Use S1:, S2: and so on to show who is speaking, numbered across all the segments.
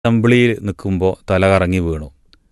S1: അസംബ്ലിയിൽ നിൽക്കുമ്പോൾ തല കറങ്ങി വീണു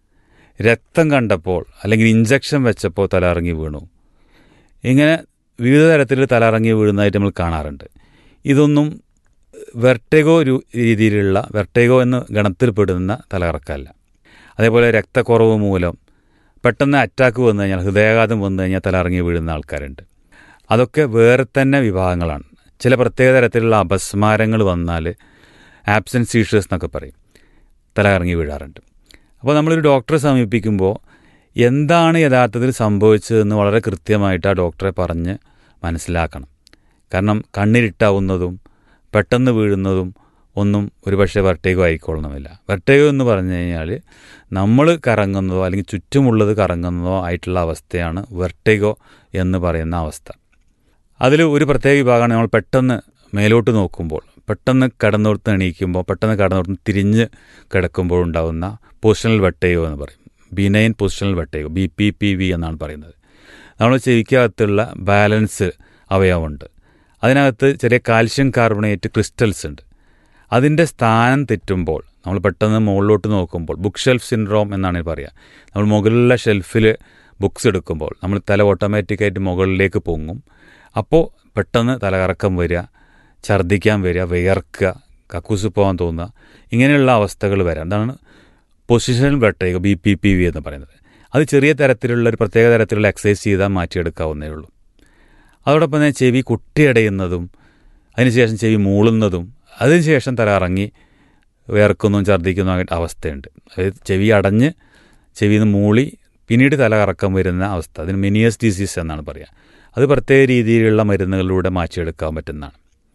S1: രക്തം കണ്ടപ്പോൾ അല്ലെങ്കിൽ ഇഞ്ചക്ഷൻ വെച്ചപ്പോൾ തല ഇറങ്ങി വീണു ഇങ്ങനെ വിവിധ തരത്തിൽ തല ഇറങ്ങി വീഴുന്നതായിട്ട് നമ്മൾ കാണാറുണ്ട് ഇതൊന്നും വെർട്ടേഗോ രു- രീതിയിലുള്ള വെർട്ടേഗോ എന്ന ഗണത്തിൽപ്പെടുന്ന തലകറക്കമല്ല അതേപോലെ രക്തക്കുറവ് മൂലം പെട്ടെന്ന് അറ്റാക്ക് വന്നു കഴിഞ്ഞാൽ ഹൃദയാഘാതം വന്നു കഴിഞ്ഞാൽ തല ഇറങ്ങി വീഴുന്ന ആൾക്കാരുണ്ട് അതൊക്കെ വേറെ തന്നെ വിഭാഗങ്ങളാണ് ചില പ്രത്യേക തരത്തിലുള്ള അപസ്മാരങ്ങൾ വന്നാൽ ആബ്സെൻറ്റ് സീഷേഴ്സ് എന്നൊക്കെ പറയും തല ഇറങ്ങി വീഴാറുണ്ട് അപ്പോൾ നമ്മളൊരു ഡോക്ടറെ സമീപിക്കുമ്പോൾ എന്താണ് യഥാർത്ഥത്തിൽ സംഭവിച്ചതെന്ന് വളരെ കൃത്യമായിട്ട് ആ ഡോക്ടറെ പറഞ്ഞ് മനസ്സിലാക്കണം കാരണം കണ്ണിരിട്ടാവുന്നതും പെട്ടെന്ന് വീഴുന്നതും ഒന്നും ഒരുപക്ഷെ വെർട്ടേഗോ ആയിക്കൊള്ളണമെന്നില്ല വെർട്ടേഗോ എന്ന് പറഞ്ഞു കഴിഞ്ഞാൽ നമ്മൾ കറങ്ങുന്നതോ അല്ലെങ്കിൽ ചുറ്റുമുള്ളത് കറങ്ങുന്നതോ ആയിട്ടുള്ള അവസ്ഥയാണ് വെർട്ടേഗോ എന്ന് പറയുന്ന അവസ്ഥ അതിൽ ഒരു പ്രത്യേക വിഭാഗമാണ് നമ്മൾ പെട്ടെന്ന് മേലോട്ട് നോക്കുമ്പോൾ പെട്ടെന്ന് കടന്നോർത്ത് എണീക്കുമ്പോൾ പെട്ടെന്ന് കടന്നോർത്ത് തിരിഞ്ഞ് കിടക്കുമ്പോൾ ഉണ്ടാകുന്ന പൊസിഷണൽ വെട്ടയോ എന്ന് പറയും ബിനൈൻ പൊസിഷണൽ വെട്ടയോ ബി പി പി വി എന്നാണ് പറയുന്നത് നമ്മൾ ചെവിക്കകത്തുള്ള ബാലൻസ് അവയവമുണ്ട് അതിനകത്ത് ചെറിയ കാൽഷ്യം കാർബണേറ്റ് ക്രിസ്റ്റൽസ് ഉണ്ട് അതിൻ്റെ സ്ഥാനം തെറ്റുമ്പോൾ നമ്മൾ പെട്ടെന്ന് മുകളിലോട്ട് നോക്കുമ്പോൾ ബുക്ക് ഷെൽഫ് സിൻഡ്രോം എന്നാണ് പറയുക നമ്മൾ മുകളിലുള്ള ഷെൽഫിൽ ബുക്സ് എടുക്കുമ്പോൾ നമ്മൾ തല ഓട്ടോമാറ്റിക്കായിട്ട് മുകളിലേക്ക് പൊങ്ങും അപ്പോൾ പെട്ടെന്ന് തലകറക്കം വരിക ഛർദ്ദിക്കാൻ വരിക വിയർക്കുക കക്കൂസ് പോകാൻ തോന്നുക ഇങ്ങനെയുള്ള അവസ്ഥകൾ വരാം അതാണ് position vertigo B P P V എന്ന് പറയുന്നത് അത് ചെറിയ തരത്തിലുള്ള ഒരു പ്രത്യേക തരത്തിലുള്ള എക്സസൈസ് ചെയ്താൽ മാറ്റിയെടുക്കാവുന്നേ ഉള്ളൂ അതോടൊപ്പം തന്നെ ചെവി കുട്ടിയടയുന്നതും അതിനുശേഷം ചെവി മൂളുന്നതും അതിനുശേഷം തല ഇറങ്ങി വിയർക്കുന്നതും ഛർദ്ദിക്കുന്നതും ആയിട്ട് അവസ്ഥയുണ്ട് അതായത് ചെവി അടഞ്ഞ് ചെവിയിൽ നിന്ന് മൂളി പിന്നീട് തല കറക്കം വരുന്ന അവസ്ഥ അതിന് മിനിയസ് ഡിസീസ് എന്നാണ് പറയുക അത് പ്രത്യേക രീതിയിലുള്ള മരുന്നുകളിലൂടെ മാറ്റിയെടുക്കാൻ പറ്റുന്നതാണ്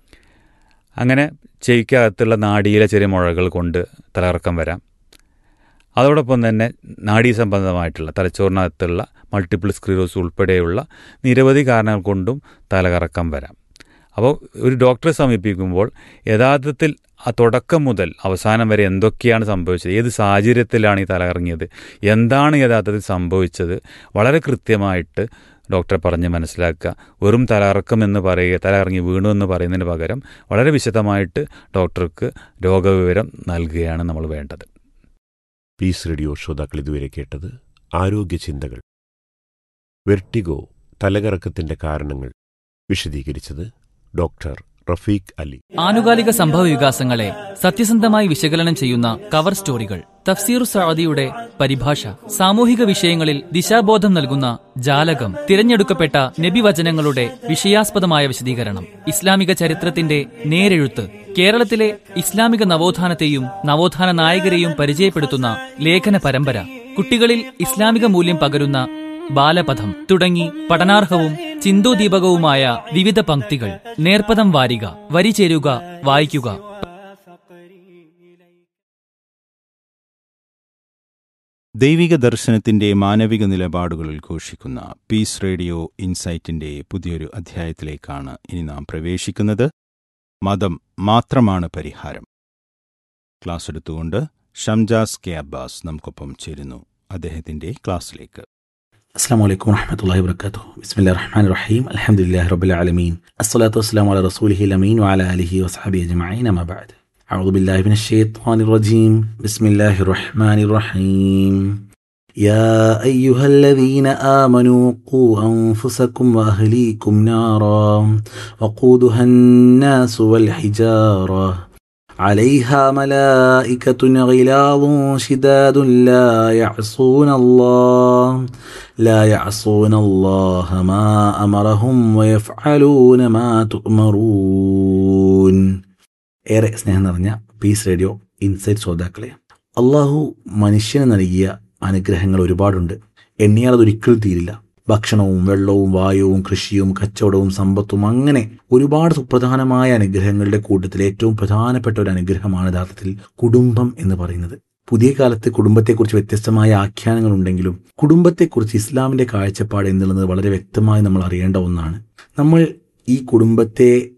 S1: അങ്ങനെ ചെവിക്കകത്തുള്ള നാഡിയിലെ ചെറിയ മുഴകൾ കൊണ്ട് തലകറക്കം വരാം അതോടൊപ്പം തന്നെ നാഡീ സംബന്ധമായിട്ടുള്ള തലച്ചോറിനകത്തുള്ള മൾട്ടിപ്പിൾ സ്ക്ലീറോസ് ഉൾപ്പെടെയുള്ള നിരവധി കാരണങ്ങൾ കൊണ്ടും തലകറക്കം വരാം അപ്പോൾ ഒരു ഡോക്ടറെ സമീപിക്കുമ്പോൾ യഥാർത്ഥത്തിൽ ആ തുടക്കം മുതൽ അവസാനം വരെ എന്തൊക്കെയാണ് സംഭവിച്ചത് ഏത് സാഹചര്യത്തിലാണ് ഈ തലകറങ്ങിയത് എന്താണ് യഥാർത്ഥത്തിൽ സംഭവിച്ചത് വളരെ കൃത്യമായിട്ട് ഡോക്ടറെ പറഞ്ഞ് മനസ്സിലാക്കുക വെറും തലകറക്കം എന്ന് പറയുക തലകറങ്ങി വീണു എന്ന് പറയുന്നതിന് പകരം വളരെ വിശദമായിട്ട് ഡോക്ടർക്ക് രോഗവിവരം നൽകുകയാണ് നമ്മൾ വേണ്ടത്
S2: പീസ് റേഡിയോ ശ്രോതാക്കൾ ഇതുവരെ കേട്ടത് ആരോഗ്യ ചിന്തകൾ വെർട്ടിഗോ തലകറക്കത്തിന്റെ കാരണങ്ങൾ വിശദീകരിച്ചത് ഡോക്ടർ റഫീഖ് അലി
S3: ആനുകാലിക സംഭവ വികാസങ്ങളെ സത്യസന്ധമായി വിശകലനം ചെയ്യുന്ന കവർ സ്റ്റോറികൾ തഫ്സീർ സഅദിയുടെ പരിഭാഷ സാമൂഹിക വിഷയങ്ങളിൽ ദിശാബോധം നൽകുന്ന ജാലകം തിരഞ്ഞെടുക്കപ്പെട്ട നബിവചനങ്ങളുടെ വിഷയാസ്പദമായ വിശദീകരണം ഇസ്ലാമിക ചരിത്രത്തിന്റെ നേരെഴുത്ത് കേരളത്തിലെ ഇസ്ലാമിക നവോത്ഥാനത്തെയും നവോത്ഥാന നായകരെയും പരിചയപ്പെടുത്തുന്ന ലേഖന പരമ്പര കുട്ടികളിൽ ഇസ്ലാമിക മൂല്യം പകരുന്ന ബാലപഥം തുടങ്ങി പഠനാർഹവും ചിന്തോദീപകവുമായ വിവിധ പംക്തികൾ നേർപ്പദം വാരിക വരി ചേരുക വായിക്കുക
S4: ദൈവിക ദർശനത്തിന്റെ മാനവിക നിലപാടുകളിൽ ഘോഷിക്കുന്ന പീസ് റേഡിയോ ഇൻസൈറ്റിന്റെ പുതിയൊരു അധ്യായത്തിലേക്കാണ് ഇനി നാം പ്രവേശിക്കുന്നത് മതം മാത്രമാണ് പരിഹാരം ക്ലാസ് എടുത്തുകൊണ്ട് ഷംജാസ് കെ അബ്ബാസ് നമുക്കൊപ്പം ചേരുന്നു അദ്ദേഹത്തിന്റെ ക്ലാസ്സിലേക്ക്
S5: السلام عليكم ورحمة الله وبركاته بسم الله الرحمن الرحيم الحمد لله رب العالمين الصلاة والسلام على رسوله الأمين وعلى آله وصحبه أجمعين أما بعد أعوذ بالله من الشيطان الرجيم بسم الله الرحمن الرحيم يا أيها الذين آمنوا قوا أنفسكم وأهليكم نارا وقودها الناس والحجارة عليها ملائكة غلاظ شداد لا يعصون الله لا يعصون الله ما أمرهم ويفعلون ما تؤمرون ഏറെ സ്നേഹം നിറഞ്ഞ പീസ് റേഡിയോ ഇൻസൈറ്റ് ശ്രോതാക്കളെ അള്ളാഹു മനുഷ്യന് നൽകിയ അനുഗ്രഹങ്ങൾ ഒരുപാടുണ്ട് എണ്ണിയാൽ അതൊരിക്കലും തീരില്ല ഭക്ഷണവും വെള്ളവും വായുവും കൃഷിയും കച്ചവടവും സമ്പത്തും അങ്ങനെ ഒരുപാട് സുപ്രധാനമായ അനുഗ്രഹങ്ങളുടെ കൂട്ടത്തിൽ ഏറ്റവും പ്രധാനപ്പെട്ട ഒരു അനുഗ്രഹമാണ് യഥാർത്ഥത്തിൽ കുടുംബം എന്ന് പറയുന്നത് പുതിയ കാലത്ത് കുടുംബത്തെക്കുറിച്ച് വ്യത്യസ്തമായ ആഖ്യാനങ്ങൾ ഉണ്ടെങ്കിലും കുടുംബത്തെക്കുറിച്ച് ഇസ്ലാമിന്റെ കാഴ്ചപ്പാട് എന്നുള്ളത് വളരെ വ്യക്തമായി നമ്മൾ അറിയേണ്ട ഒന്നാണ് നമ്മൾ ഈ കുടുംബത്തെ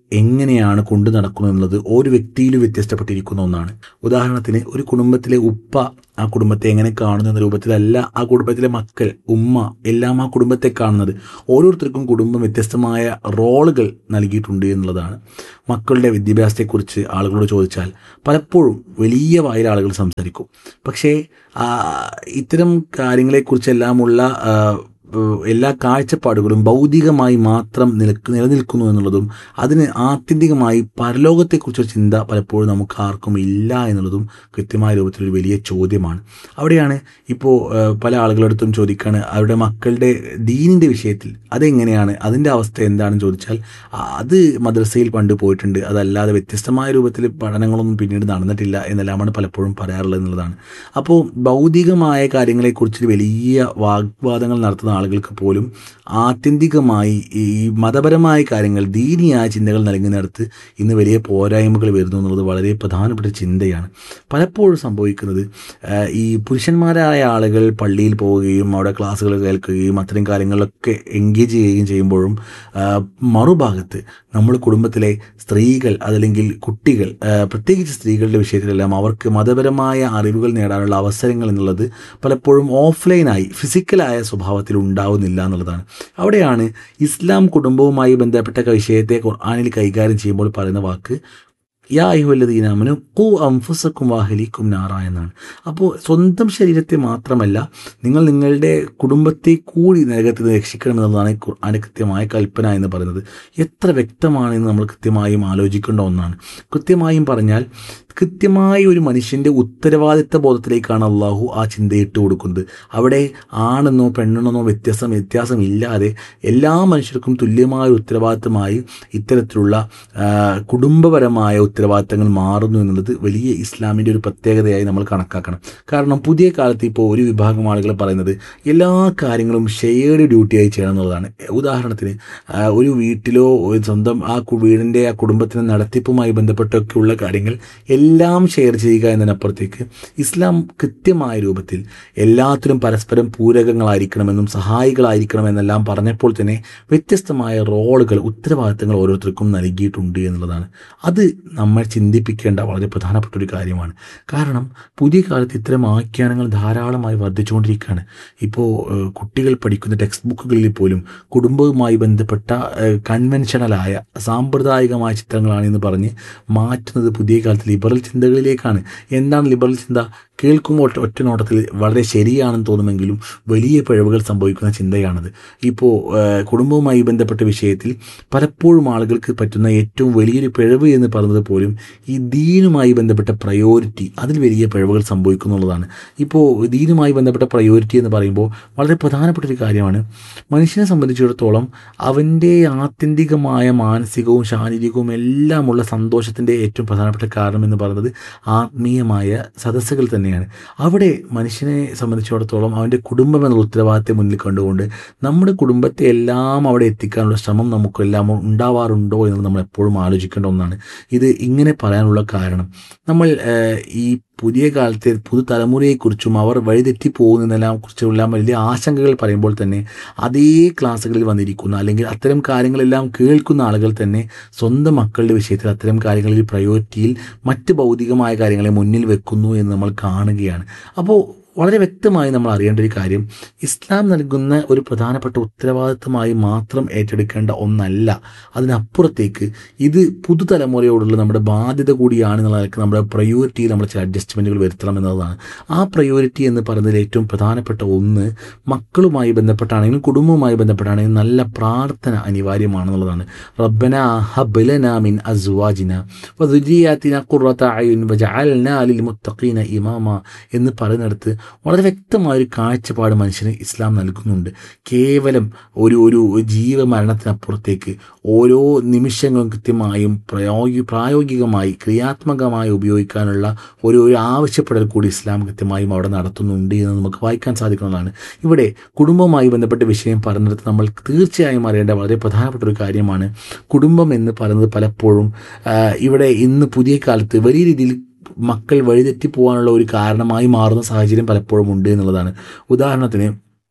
S5: എങ്ങനെയാണ് കൊണ്ടു നടക്കുന്നത് എന്നുള്ളത് ഓരോ വ്യക്തിയിലും വ്യത്യസ്തപ്പെട്ടിരിക്കുന്ന ഒന്നാണ് ഉദാഹരണത്തിന് ഒരു കുടുംബത്തിലെ ഉപ്പ ആ കുടുംബത്തെ എങ്ങനെ കാണുന്നു എന്ന രൂപത്തിലല്ല ആ കുടുംബത്തിലെ മക്കൾ ഉമ്മ എല്ലാം ആ കുടുംബത്തെ കാണുന്നത് ഓരോരുത്തർക്കും കുടുംബം വ്യത്യസ്തമായ റോളുകൾ നൽകിയിട്ടുണ്ട് എന്നുള്ളതാണ് മക്കളുടെ വിദ്യാഭ്യാസത്തെക്കുറിച്ച് ആളുകളോട് ചോദിച്ചാൽ പലപ്പോഴും വലിയ വായിൽ ആളുകൾ സംസാരിക്കും പക്ഷേ ആ, ഇത്തരം കാര്യങ്ങളെക്കുറിച്ചെല്ലാമുള്ള ആ, ഏഹ് എല്ലാ കാഴ്ചപ്പാടുകളും ഭൗതികമായി മാത്രം നിലക്ക് നിലനിൽക്കുന്നു എന്നുള്ളതും അതിന് ആത്യന്തികമായി പരലോകത്തെക്കുറിച്ചൊരു ചിന്ത പലപ്പോഴും നമുക്ക് ആർക്കും ഇല്ല എന്നുള്ളതും കൃത്യമായ രൂപത്തിലൊരു വലിയ ചോദ്യമാണ് അവിടെയാണ് ഇപ്പോൾ ഏഹ് പല ആളുകളടുത്തും ചോദിക്കുകയാണ് അവരുടെ മക്കളുടെ ദീനിൻ്റെ വിഷയത്തിൽ അതെങ്ങനെയാണ് അതിൻ്റെ അവസ്ഥ എന്താണെന്ന് ചോദിച്ചാൽ ആ, അത് മദ്രസയിൽ പണ്ട് പോയിട്ടുണ്ട് അതല്ലാതെ വ്യത്യസ്തമായ രൂപത്തിൽ പഠനങ്ങളൊന്നും പിന്നീട് നടന്നിട്ടില്ല എന്നെല്ലാമാണ് പലപ്പോഴും പറയാറുള്ളത് എന്നുള്ളതാണ് അപ്പോൾ ഭൗതികമായ കാര്യങ്ങളെക്കുറിച്ച് വലിയ വാഗ്വാദങ്ങൾ നടത്തുന്ന ആളുകൾക്ക് പോലും ആത്യന്തികമായി ഈ മതപരമായ കാര്യങ്ങൾ ദീനിയായ ചിന്തകൾ നൽകുന്നിടത്ത് ഇന്ന് വലിയ പോരായ്മകൾ വരുന്നു എന്നുള്ളത് വളരെ പ്രധാനപ്പെട്ട ചിന്തയാണ് പലപ്പോഴും സംഭവിക്കുന്നത് ആ, ഈ പുരുഷന്മാരായ ആളുകൾ പള്ളിയിൽ പോവുകയും അവിടെ ക്ലാസ്സുകൾ കേൾക്കുകയും അത്തരം കാര്യങ്ങളിലൊക്കെ എൻഗേജ് ചെയ്യുകയും ചെയ്യുമ്പോഴും ആ, മറുഭാഗത്ത് നമ്മൾ കുടുംബത്തിലെ സ്ത്രീകൾ അതല്ലെങ്കിൽ കുട്ടികൾ ആ, പ്രത്യേകിച്ച് സ്ത്രീകളുടെ വിഷയത്തിലെല്ലാം അവർക്ക് മതപരമായ അറിവുകൾ നേടാനുള്ള അവസരങ്ങൾ എന്നുള്ളത് പലപ്പോഴും ഓഫ്ലൈനായി ഫിസിക്കലായ സ്വഭാവത്തിൽ ഉണ്ടാവുന്നില്ല എന്നുള്ളതാണ് അവിടെയാണ് ഇസ്ലാം കുടുംബവുമായി ബന്ധപ്പെട്ട വിഷയത്തെ ഖുർആാനിൽ കൈകാര്യം ചെയ്യുമ്പോൾ പറയുന്ന വാക്ക് യാ അയ്യുവല്ലദീനാമനു കു അംഫുസക്കും വാഹലിക്കും നാറ എന്നാണ് അപ്പോൾ സ്വന്തം ശരീരത്തെ മാത്രമല്ല നിങ്ങൾ നിങ്ങളുടെ കുടുംബത്തെ കൂടി നരകത്തിൽ നിന്ന് രക്ഷിക്കണമെന്നുള്ളതാണ് ഈ ഖുർആാൻ്റെ കൃത്യമായ കൽപ്പന എന്ന് പറയുന്നത് എത്ര വ്യക്തമാണെന്ന് നമ്മൾ കൃത്യമായും ആലോചിക്കേണ്ട ഒന്നാണ് കൃത്യമായും പറഞ്ഞാൽ കൃത്യമായ ഒരു മനുഷ്യൻ്റെ ഉത്തരവാദിത്ത ബോധത്തിലേക്കാണ് അള്ളാഹു ആ ചിന്തയിട്ട് കൊടുക്കുന്നത് അവിടെ ആണെന്നോ പെണ്ണെന്നോ വ്യത്യാസം വ്യത്യാസമില്ലാതെ എല്ലാ മനുഷ്യർക്കും തുല്യമായ ഉത്തരവാദിത്തമായി ഇത്തരത്തിലുള്ള ആ, കുടുംബപരമായ ഉത്തരവാദിത്തങ്ങൾ മാറുന്നു എന്നുള്ളത് വലിയ ഇസ്ലാമിൻ്റെ ഒരു പ്രത്യേകതയായി നമ്മൾ കണക്കാക്കണം കാരണം പുതിയ കാലത്ത് ഇപ്പോൾ ഒരു വിഭാഗം ആളുകൾ പറയുന്നത് എല്ലാ കാര്യങ്ങളും ഷെയർഡ് ഡ്യൂട്ടിയായി ചെയ്യണം എന്നുള്ളതാണ് ഉദാഹരണത്തിന് ആ, ഒരു വീട്ടിലോ ഒരു സ്വന്തം ആ കു- വീടിൻ്റെ ആ കുടുംബത്തിൻ്റെ നടത്തിപ്പുമായി ബന്ധപ്പെട്ടൊക്കെയുള്ള കാര്യങ്ങൾ എല്ലാം ഷെയർ ചെയ്യുക എന്നതിനപ്പുറത്തേക്ക് ഇസ്ലാം കൃത്യമായ രൂപത്തിൽ എല്ലാത്തിലും പരസ്പരം പൂരകങ്ങളായിരിക്കണമെന്നും സഹായികളായിരിക്കണമെന്നെല്ലാം പറഞ്ഞപ്പോൾ തന്നെ വ്യത്യസ്തമായ റോളുകൾ ഉത്തരവാദിത്തങ്ങൾ ഓരോരുത്തർക്കും നൽകിയിട്ടുണ്ട് എന്നുള്ളതാണ് അത് നമ്മൾ ചിന്തിപ്പിക്കേണ്ട വളരെ പ്രധാനപ്പെട്ട ഒരു കാര്യമാണ് കാരണം പുതിയ കാലത്ത് ഇത്തരം ആഖ്യാനങ്ങൾ ധാരാളമായി വർദ്ധിച്ചുകൊണ്ടിരിക്കുകയാണ് ഇപ്പോൾ ഏഹ്, കുട്ടികൾ പഠിക്കുന്ന ടെക്സ്റ്റ് ബുക്കുകളിൽ പോലും കുടുംബവുമായി ബന്ധപ്പെട്ട ഏഹ്, കൺവെൻഷണലായ സാമ്പ്രദായികമായ ചിത്രങ്ങളാണെന്ന് പറഞ്ഞ് മാറ്റുന്നത് പുതിയ കാലത്ത് ലിബറൽ ചിന്തകളിലേക്കാണ് എന്താണ് ലിബറൽ ചിന്ത കേൾക്കുമ്പോൾ ഒറ്റ ഒറ്റ നോട്ടത്തിൽ വളരെ ശരിയാണെന്ന് തോന്നുമെങ്കിലും വലിയ പിഴവുകൾ സംഭവിക്കുന്ന ചിന്തയാണത് ഇപ്പോൾ ഏഹ്, കുടുംബവുമായി ബന്ധപ്പെട്ട വിഷയത്തിൽ പലപ്പോഴും ആളുകൾക്ക് പറ്റുന്ന ഏറ്റവും വലിയൊരു പിഴവ് എന്ന് പറയുന്നത് പോലും ഈ ദീനുമായി ബന്ധപ്പെട്ട പ്രയോറിറ്റി അതിൽ വലിയ പിഴവുകൾ സംഭവിക്കുന്നുള്ളതാണ് ഇപ്പോൾ ദീനുമായി ബന്ധപ്പെട്ട പ്രയോറിറ്റി എന്ന് പറയുമ്പോൾ വളരെ പ്രധാനപ്പെട്ട ഒരു കാര്യമാണ് മനുഷ്യനെ സംബന്ധിച്ചിടത്തോളം അവൻ്റെ ആത്യന്തികമായ മാനസികവും ശാരീരികവും എല്ലാമുള്ള സന്തോഷത്തിൻ്റെ ഏറ്റവും പ്രധാനപ്പെട്ട കാരണം എന്ന് പറയുന്നത് ആത്മീയമായ സദസ്സുകൾ തന്നെയാണ് അവിടെ മനുഷ്യനെ സംബന്ധിച്ചിടത്തോളം അവൻ്റെ കുടുംബം എന്ന ഉത്തരവാദിത്തം മുന്നിൽ കണ്ടുകൊണ്ട് നമ്മുടെ കുടുംബത്തെ എല്ലാം അവിടെ എത്തിക്കാനുള്ള ശ്രമം നമുക്കെല്ലാം ഉണ്ടാവാറുണ്ടോ എന്ന് നമ്മൾ എപ്പോഴും ആലോചിക്കേണ്ട ഒന്നാണ് ഇത് ഇങ്ങനെ പറയാനുള്ള കാരണം നമ്മൾ ഏഹ്, ഈ പുതിയ കാലത്തെ പുതുതലമുറയെക്കുറിച്ചും അവർ വഴിതെറ്റി പോകുന്നതിനെല്ലാം കുറിച്ചുള്ള വലിയ ആശങ്കകൾ പറയുമ്പോൾ തന്നെ അതേ ക്ലാസ്സുകളിൽ വന്നിരിക്കുന്ന അല്ലെങ്കിൽ അത്തരം കാര്യങ്ങളെല്ലാം കേൾക്കുന്ന ആളുകൾ തന്നെ സ്വന്തം മക്കളുടെ വിഷയത്തിൽ അത്തരം കാര്യങ്ങളിൽ പ്രയോറിറ്റിയിൽ മറ്റ് ഭൗതികമായ കാര്യങ്ങളെ മുന്നിൽ വെക്കുന്നു എന്ന് നമ്മൾ കാണുകയാണ് അപ്പോൾ വളരെ വ്യക്തമായി നമ്മൾ അറിയേണ്ട ഒരു കാര്യം ഇസ്ലാം നൽകുന്ന ഒരു പ്രധാനപ്പെട്ട ഉത്തരവാദിത്തമായി മാത്രം ഏറ്റെടുക്കേണ്ട ഒന്നല്ല അതിനപ്പുറത്തേക്ക് ഇത് പുതുതലമുറയോടുള്ള നമ്മുടെ ബാധ്യത കൂടിയാണ് എന്നുള്ള നിലക്ക് നമ്മുടെ പ്രയോറിറ്റിയിൽ നമ്മൾ ചില അഡ്ജസ്റ്റ്മെൻറ്റുകൾ വരുത്തണം എന്നതാണ് ആ പ്രയോറിറ്റി എന്ന് പറയുന്നതിൽ ഏറ്റവും പ്രധാനപ്പെട്ട ഒന്ന് മക്കളുമായി ബന്ധപ്പെട്ടാണെങ്കിലും കുടുംബവുമായി ബന്ധപ്പെട്ടാണെങ്കിലും നല്ല പ്രാർത്ഥന അനിവാര്യമാണെന്നുള്ളതാണ് റബ്ബന ഹബ്ലന മിൻ അസ്വാജിന വദുരിയാത്തിന ഖുറത അയുൻ വജഅൽനാ ലിൽ മുത്തഖീന ഇമാമ എന്ന് പറയുന്നിടത്ത് വളരെ വ്യക്തമായ ഒരു കാഴ്ചപ്പാട് മനുഷ്യന് ഇസ്ലാം നൽകുന്നുണ്ട് കേവലം ഒരു ഒരു ജീവമരണത്തിനപ്പുറത്തേക്ക് ഓരോ നിമിഷങ്ങളും കൃത്യമായും പ്രയോഗി പ്രായോഗികമായി ക്രിയാത്മകമായി ഉപയോഗിക്കാനുള്ള ഒരു ഒരു ആവശ്യപ്പെടൽ കൂടി ഇസ്ലാം കൃത്യമായും അവിടെ നടത്തുന്നുണ്ട് എന്ന് നമുക്ക് വായിക്കാൻ സാധിക്കുന്നതാണ് ഇവിടെ കുടുംബവുമായി ബന്ധപ്പെട്ട വിഷയം പറഞ്ഞിടത്ത് നമ്മൾ തീർച്ചയായും അറിയേണ്ട വളരെ പ്രധാനപ്പെട്ട ഒരു കാര്യമാണ് കുടുംബം എന്ന് പറയുന്നത് പലപ്പോഴും ആ, ഇവിടെ ഇന്ന് പുതിയ കാലത്ത് വലിയ രീതിയിൽ മക്കൾ വഴിതെറ്റി പോകാനുള്ള ഒരു കാരണമായി മാറുന്ന സാഹചര്യം പലപ്പോഴും ഉണ്ട് എന്നുള്ളതാണ് ഉദാഹരണത്തിന്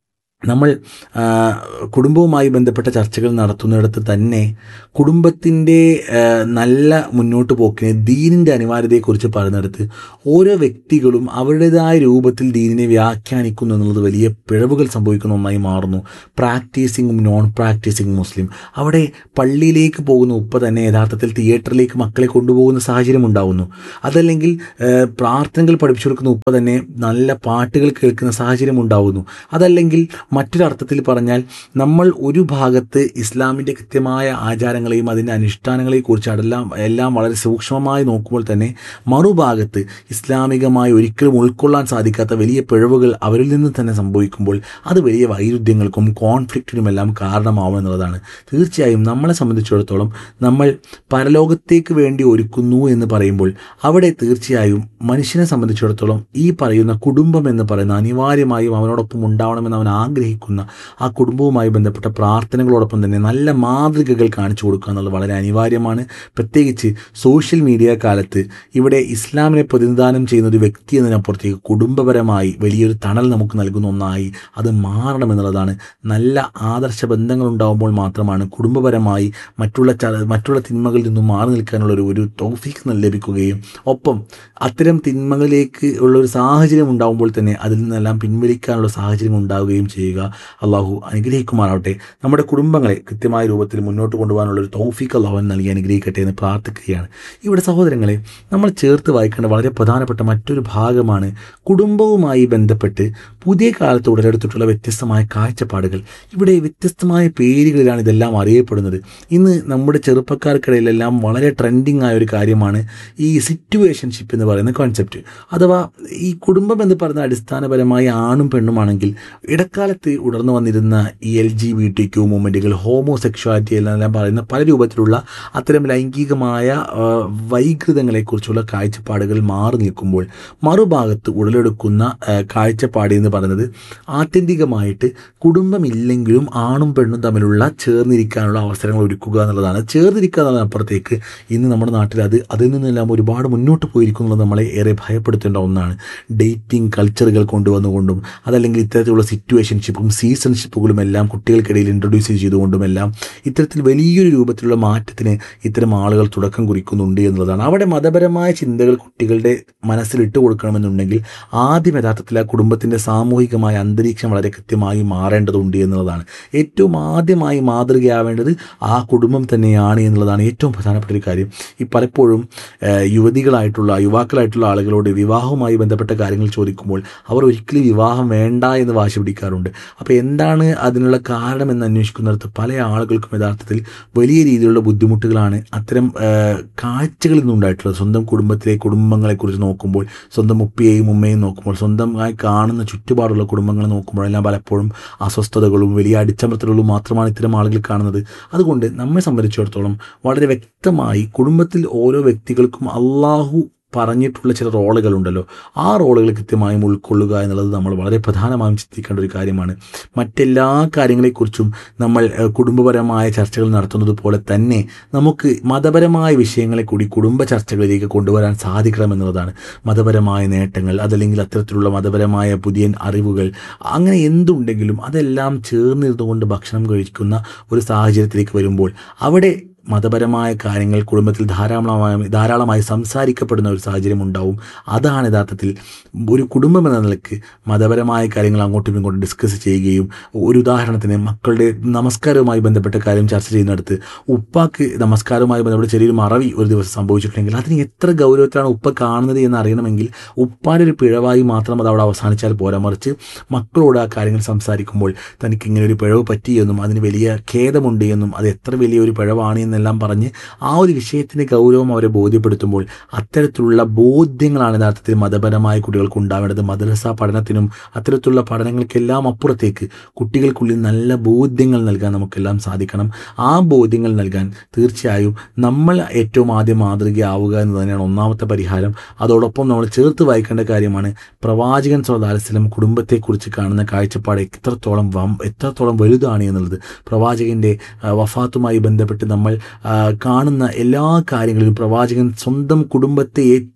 S5: നമ്മൾ ആ, കുടുംബവുമായി ബന്ധപ്പെട്ട ചർച്ചകൾ നടത്തുന്നിടത്ത് തന്നെ കുടുംബത്തിൻ്റെ ആ, നല്ല മുന്നോട്ട് പോക്കിന് ദീനിൻ്റെ അനിവാര്യതയെക്കുറിച്ച് പറയുന്നിടത്ത് ഓരോ വ്യക്തികളും അവരുടേതായ രൂപത്തിൽ ദീനിനെ വ്യാഖ്യാനിക്കുന്നു എന്നുള്ളത് വലിയ പിഴവുകൾ സംഭവിക്കുന്ന ഒന്നായി മാറുന്നു പ്രാക്ടീസിങ്ങും നോൺ പ്രാക്ടീസിങ് മുസ്ലിം അവിടെ പള്ളിയിലേക്ക് പോകുന്ന ഉപ്പ തന്നെ യഥാർത്ഥത്തിൽ തിയേറ്ററിലേക്ക് മക്കളെ കൊണ്ടുപോകുന്ന സാഹചര്യം ഉണ്ടാവുന്നു അതല്ലെങ്കിൽ ആ, പ്രാർത്ഥനകൾ പഠിപ്പിച്ചു കൊടുക്കുന്ന ഉപ്പ തന്നെ നല്ല പാട്ടുകൾ കേൾക്കുന്ന സാഹചര്യം ഉണ്ടാവുന്നു അതല്ലെങ്കിൽ മറ്റൊരർത്ഥത്തിൽ പറഞ്ഞാൽ നമ്മൾ ഒരു ഭാഗത്ത് ഇസ്ലാമിൻ്റെ കൃത്യമായ ആചാരങ്ങളെയും അതിൻ്റെ അനുഷ്ഠാനങ്ങളെയും കുറിച്ച് അതെല്ലാം എല്ലാം വളരെ സൂക്ഷ്മമായി നോക്കുമ്പോൾ തന്നെ മറുഭാഗത്ത് ഇസ്ലാമികമായി ഒരിക്കലും ഉൾക്കൊള്ളാൻ സാധിക്കാത്ത വലിയ പിഴവുകൾ അവരിൽ നിന്ന് തന്നെ സംഭവിക്കുമ്പോൾ അത് വലിയ വൈരുദ്ധ്യങ്ങൾക്കും കോൺഫ്ലിക്റ്റിനുമെല്ലാം കാരണമാവും എന്നുള്ളതാണ് തീർച്ചയായും നമ്മളെ സംബന്ധിച്ചിടത്തോളം നമ്മൾ പരലോകത്തേക്ക് വേണ്ടി ഒരുക്കുന്നു എന്ന് പറയുമ്പോൾ അവിടെ തീർച്ചയായും മനുഷ്യനെ സംബന്ധിച്ചിടത്തോളം ഈ പറയുന്ന കുടുംബം എന്ന് പറയുന്ന അനിവാര്യമായും അവനോടൊപ്പം ഉണ്ടാവണമെന്ന് അവൻ ആഗ്രഹിക്കുന്ന ആ കുടുംബവുമായി ബന്ധപ്പെട്ട പ്രാർത്ഥനകളോടൊപ്പം തന്നെ നല്ല മാതൃകകൾ കാണിച്ചു കൊടുക്കുക എന്നുള്ളത് വളരെ അനിവാര്യമാണ് പ്രത്യേകിച്ച് സോഷ്യൽ മീഡിയ കാലത്ത് ഇവിടെ ഇസ്ലാമിനെ പ്രതിനിധാനം ചെയ്യുന്ന ഒരു വ്യക്തി എന്നതിനപ്പുറത്തേക്ക് കുടുംബപരമായി വലിയൊരു തണൽ നമുക്ക് നൽകുന്ന ഒന്നായി അത് മാറണമെന്നുള്ളതാണ് നല്ല ആദർശ ബന്ധങ്ങൾ ഉണ്ടാകുമ്പോൾ മാത്രമാണ് കുടുംബപരമായി മറ്റുള്ള ച- മറ്റുള്ള തിന്മകളിൽ നിന്നും മാറി നിൽക്കാനുള്ള ഒരു ഒരു തൗഫീഖ് ലഭിക്കുകയും ഒപ്പം അത്തരം തിന്മകളിലേക്ക് ഉള്ള ഒരു സാഹചര്യം ഉണ്ടാകുമ്പോൾ തന്നെ അതിൽ നിന്നെല്ലാം പിൻവലിക്കാനുള്ള സാഹചര്യം ഉണ്ടാവുകയും ചെയ്യുക അള്ളാഹു അനുഗ്രഹിക്കുമാറാവട്ടെ നമ്മുടെ കുടുംബങ്ങളെ കൃത്യമായ രൂപത്തിൽ മുന്നോട്ട് കൊണ്ടുപോകാനുള്ള ഒരു തൗഫീഖ് അള്ളാഹു നൽകി അനുഗ്രഹിക്കട്ടെ എന്ന് പ്രാർത്ഥിക്കുകയാണ് ഇവിടെ സഹോദരങ്ങളെ നമ്മൾ ചേർത്ത് വായിക്കേണ്ട വളരെ പ്രധാനപ്പെട്ട മറ്റൊരു ഭാഗമാണ് കുടുംബവുമായി ബന്ധപ്പെട്ട് പുതിയ കാലത്ത് ഉടലെടുത്തിട്ടുള്ള വ്യത്യസ്തമായ കാഴ്ചപ്പാടുകൾ ഇവിടെ വ്യത്യസ്തമായ പേരുകളിലാണ് ഇതെല്ലാം അറിയപ്പെടുന്നത് ഇന്ന് നമ്മുടെ ചെറുപ്പക്കാർക്കിടയിലെല്ലാം വളരെ ട്രെൻഡിങ് ആയ ഒരു കാര്യമാണ് ഈ സിറ്റുവേഷൻഷിപ്പ് എന്ന് പറയുന്ന കോൺസെപ്റ്റ് അഥവാ ഈ കുടുംബം എന്ന് പറയുന്ന അടിസ്ഥാനപരമായി ആണും പെണ്ണുമാണെങ്കിൽ ഇടക്കാലത്ത് ഉടർന്നു വന്നിരുന്ന ഈ L G B T Q മൂവ്മെൻറ്റുകൾ ഹോമോസെക്ഷുവാലിറ്റി എന്നെല്ലാം പറയുന്ന പല രൂപത്തിലുള്ള അത്തരം ലൈംഗികമായ ആ, വൈകൃതങ്ങളെക്കുറിച്ചുള്ള കാഴ്ചപ്പാടുകൾ മാറി നിൽക്കുമ്പോൾ മറുഭാഗത്ത് ഉടലെടുക്കുന്ന ആ, കാഴ്ചപ്പാട് എന്ന് പറയുന്നത് ആത്യന്തികമായിട്ട് കുടുംബമില്ലെങ്കിലും ആണും പെണ്ണും തമ്മിലുള്ള ചേർന്നിരിക്കാനുള്ള അവസരങ്ങൾ ഒരുക്കുക എന്നുള്ളതാണ് ചേർന്നിരിക്കുക എന്നുള്ളതിനപ്പുറത്തേക്ക് ഇന്ന് നമ്മുടെ നാട്ടിൽ അത് അതിൽ നിന്നെല്ലാം ഒരുപാട് മുന്നോട്ട് പോയിരിക്കുന്നത് നമ്മളെ ഏറെ ഭയപ്പെടുത്തേണ്ട ഒന്നാണ് ഡേറ്റിംഗ് കൾച്ചറുകൾ കൊണ്ടുവന്നുകൊണ്ടും അതല്ലെങ്കിൽ ഇത്തരത്തിലുള്ള സിറ്റുവേഷൻഷിപ്പും സീസൺഷിപ്പുകളും എല്ലാം കുട്ടികൾക്കിടയിൽ ഇൻട്രൊഡ്യൂസ് ചെയ്തുകൊണ്ടും എല്ലാം ഇത്തരത്തിൽ വലിയൊരു രൂപത്തിലുള്ള മാറ്റത്തിന് ഇത്തരം ആളുകൾ തുടക്കം കുറിക്കുന്നുണ്ട് എന്നുള്ളതാണ് അവിടെ മതപരമായ ചിന്തകൾ കുട്ടികളുടെ മനസ്സിൽ ഇട്ട് കൊടുക്കണമെന്നുണ്ടെങ്കിൽ ആദ്യം യഥാർത്ഥത്തിൽ ആ കുടുംബത്തിൻ്റെ സാമൂഹികമായ അന്തരീക്ഷം വളരെ കൃത്യമായി മാറേണ്ടതുണ്ട് എന്നുള്ളതാണ് ഏറ്റവും ആദ്യമായി മാതൃകയാവേണ്ടത് ആ കുടുംബം തന്നെയാണ് എന്നുള്ളതാണ് ഏറ്റവും പ്രധാനപ്പെട്ട ഒരു കാര്യം ഈ പലപ്പോഴും ഏഹ്, യുവതികളായിട്ടുള്ള യുവാക്കളായിട്ടുള്ള ആളുകളോട് വിവാഹവുമായി ബന്ധപ്പെട്ട കാര്യങ്ങൾ ചോദിക്കുമ്പോൾ അവർ ഒരിക്കലും വിവാഹം വേണ്ട എന്ന് വാശി പിടിക്കാറുണ്ട് അപ്പോൾ എന്താണ് അതിനുള്ള കാരണം എന്ന് അന്വേഷിക്കുന്നിടത്ത് പല ആളുകൾക്കും യഥാർത്ഥത്തിൽ വലിയ രീതിയിലുള്ള ബുദ്ധിമുട്ടുകളാണ് അത്തരം ഏഹ്, കാഴ്ചകളിൽ നിന്നുണ്ടായിട്ടുള്ളത് സ്വന്തം കുടുംബത്തിലെ കുടുംബങ്ങളെക്കുറിച്ച് നോക്കുമ്പോൾ സ്വന്തം ഉപ്പയെയും ഉമ്മയും നോക്കുമ്പോൾ സ്വന്തമായി കാണുന്ന ചുറ്റുപാടുള്ള കുടുംബങ്ങളെ നോക്കുമ്പോഴെല്ലാം പലപ്പോഴും അസ്വസ്ഥതകളും വലിയ അടിച്ചമർത്തലുകളും മാത്രമാണ് ഇത്തരം ആളുകൾ കാണുന്നത് അതുകൊണ്ട് നമ്മെ സംബന്ധിച്ചിടത്തോളം വളരെ വ്യക്തമായി കുടുംബത്തിൽ ഓരോ വ്യക്തികൾക്കും അള്ളാഹു പറഞ്ഞിട്ടുള്ള ചില റോളുകളുണ്ടല്ലോ ആ റോളുകൾ കൃത്യമായും ഉൾക്കൊള്ളുക എന്നുള്ളത് നമ്മൾ വളരെ പ്രധാനമായും ചിന്തിക്കേണ്ട ഒരു കാര്യമാണ് മറ്റെല്ലാ കാര്യങ്ങളെക്കുറിച്ചും നമ്മൾ ഏഹ്, കുടുംബപരമായ ചർച്ചകൾ നടത്തുന്നത് പോലെ തന്നെ നമുക്ക് മതപരമായ വിഷയങ്ങളെ കൂടി കുടുംബ ചർച്ചകളിലേക്ക് കൊണ്ടുവരാൻ സാധിക്കണം എന്നുള്ളതാണ് മതപരമായ നേട്ടങ്ങൾ അതല്ലെങ്കിൽ അത്തരത്തിലുള്ള മതപരമായ പുതിയ അറിവുകൾ അങ്ങനെ എന്തുണ്ടെങ്കിലും അതെല്ലാം ചേർന്നിരുന്നുകൊണ്ട് ഭക്ഷണം കഴിക്കുന്ന ഒരു സാഹചര്യത്തിലേക്ക് വരുമ്പോൾ അവിടെ മതപരമായ കാര്യങ്ങൾ കുടുംബത്തിൽ ധാരാളമായി ധാരാളമായി സംസാരിക്കപ്പെടുന്ന ഒരു സാഹചര്യം ഉണ്ടാവും അതാണ് യഥാർത്ഥത്തിൽ ഒരു കുടുംബം എന്ന നിലയ്ക്ക് മതപരമായ കാര്യങ്ങൾ അങ്ങോട്ടും ഇങ്ങോട്ടും ഡിസ്കസ് ചെയ്യുകയും ഒരു ഉദാഹരണത്തിന് മക്കളുടെ നമസ്കാരവുമായി ബന്ധപ്പെട്ട കാര്യം ചർച്ച ചെയ്യുന്നിടത്ത് ഉപ്പാക്ക് നമസ്കാരവുമായി ബന്ധപ്പെട്ട ചെറിയൊരു മറവി ഒരു ദിവസം സംഭവിച്ചിട്ടുണ്ടെങ്കിൽ അതിന് എത്ര ഗൗരവത്തിലാണ് ഉപ്പ കാണുന്നത് എന്ന് അറിയണമെങ്കിൽ ഉപ്പാൻ്റെ ഒരു പിഴവായി മാത്രം അത് അവിടെ അവസാനിച്ചാൽ പോരാ മറിച്ച് മക്കളോട് ആ കാര്യങ്ങൾ സംസാരിക്കുമ്പോൾ തനിക്ക് ഇങ്ങനെ ഒരു പിഴവ് പറ്റിയെന്നും അതിന് വലിയ ഖേദമുണ്ട് എന്നും അത് എത്ര വലിയ ഒരു പിഴവാണ് എന്നെല്ലാം പറഞ്ഞ് ആ ഒരു വിഷയത്തിൻ്റെ ഗൗരവം അവരെ ബോധ്യപ്പെടുത്തുമ്പോൾ അത്തരത്തിലുള്ള ബോധ്യങ്ങളാണ് യഥാർത്ഥത്തിൽ മതപരമായ കുട്ടികൾക്ക് ഉണ്ടാവേണ്ടത് മദ്രസ പഠനത്തിനും അത്തരത്തിലുള്ള പഠനങ്ങൾക്കെല്ലാം അപ്പുറത്തേക്ക് കുട്ടികൾക്കുള്ളിൽ നല്ല ബോധ്യങ്ങൾ നൽകാൻ നമുക്കെല്ലാം സാധിക്കണം ആ ബോധ്യങ്ങൾ നൽകാൻ തീർച്ചയായും നമ്മൾ ഏറ്റവും ആദ്യം മാതൃകയാവുക എന്ന് തന്നെയാണ് ഒന്നാമത്തെ പരിഹാരം അതോടൊപ്പം നമ്മൾ ചേർത്ത് വായിക്കേണ്ട കാര്യമാണ് പ്രവാചകൻ സ്വലാസ്ലം കുടുംബത്തെക്കുറിച്ച് കാണുന്ന കാഴ്ചപ്പാട് എത്രത്തോളം വം എത്രത്തോളം വലുതാണ് എന്നുള്ളത് പ്രവാചകൻ്റെ ആ, വഫാത്തുമായി ബന്ധപ്പെട്ട് നമ്മൾ ആ, കാണുന്ന എല്ലാ കാര്യങ്ങളിലും പ്രവാചകൻ സ്വന്തം കുടുംബത്തെ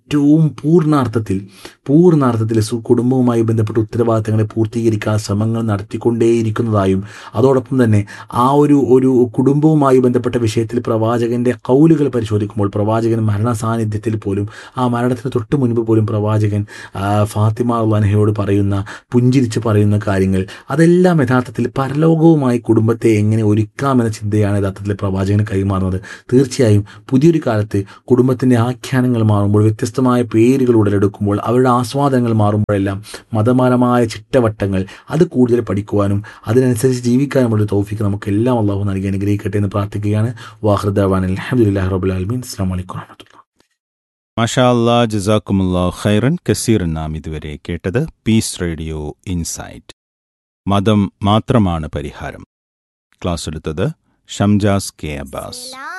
S5: ഏറ്റവും പൂർണ്ണാർത്ഥത്തിൽ പൂർണ്ണാർത്ഥത്തിൽ സു കുടുംബവുമായി ബന്ധപ്പെട്ട ഉത്തരവാദിത്തങ്ങളെ പൂർത്തീകരിക്കാൻ ശ്രമങ്ങൾ നടത്തിക്കൊണ്ടേയിരിക്കുന്നതായും അതോടൊപ്പം തന്നെ ആ ഒരു ഒരു കുടുംബവുമായി ബന്ധപ്പെട്ട വിഷയത്തിൽ പ്രവാചകന്റെ കൗലുകൾ പരിശോധിക്കുമ്പോൾ പ്രവാചകൻ മരണ സാന്നിധ്യത്തിൽ പോലും ആ മരണത്തിന് തൊട്ട് മുൻപ് പോലും പ്രവാചകൻ ആ, ഫാത്തിമ അള്ളാനഹയോട് പറയുന്ന പുഞ്ചിരിച്ച് പറയുന്ന കാര്യങ്ങൾ അതെല്ലാം യഥാർത്ഥത്തിൽ പരലോകവുമായി കുടുംബത്തെ എങ്ങനെ ഒരുക്കാമെന്ന ചിന്തയാണ് യഥാർത്ഥത്തിൽ പ്രവാചകന് കൈമാറുന്നത് തീർച്ചയായും പുതിയൊരു കാലത്ത് കുടുംബത്തിൻ്റെ ആഖ്യാനങ്ങൾ മാറുമ്പോൾ വ്യത്യസ്തമായ പേരുകൾ ഉടലെടുക്കുമ്പോൾ അവരുടെ ആസ്വാദനങ്ങൾ മാറുമ്പോഴെല്ലാം മതപരമായ ചിട്ടവട്ടങ്ങൾ അത് കൂടുതൽ പഠിക്കുവാനും അതിനനുസരിച്ച് ജീവിക്കാനുമുള്ള തൗഫീക്ക് നമുക്ക് എല്ലാം അള്ളാഹു നൽകി അനുഗ്രഹിക്കട്ടെ എന്ന് പ്രാർത്ഥിക്കുകയാണ് വാഹൃദാൻ അലഹമുല്ലാ റബുലാലമീൻ അസ്സാം വലൈക്കും വാഹമത്തുള്ള
S4: മഷാ അല്ലാ ജസാക്കുമുല്ലാ ഖൈറൻ കസീറൻ നാം ഇതുവരെ കേട്ടത് പീസ് റേഡിയോ ഇൻസൈറ്റ് മതം മാത്രമാണ് പരിഹാരം ക്ലാസ് എടുത്തത് ഷംജാസ് കെ അബ്ബാസ്
S6: സലാം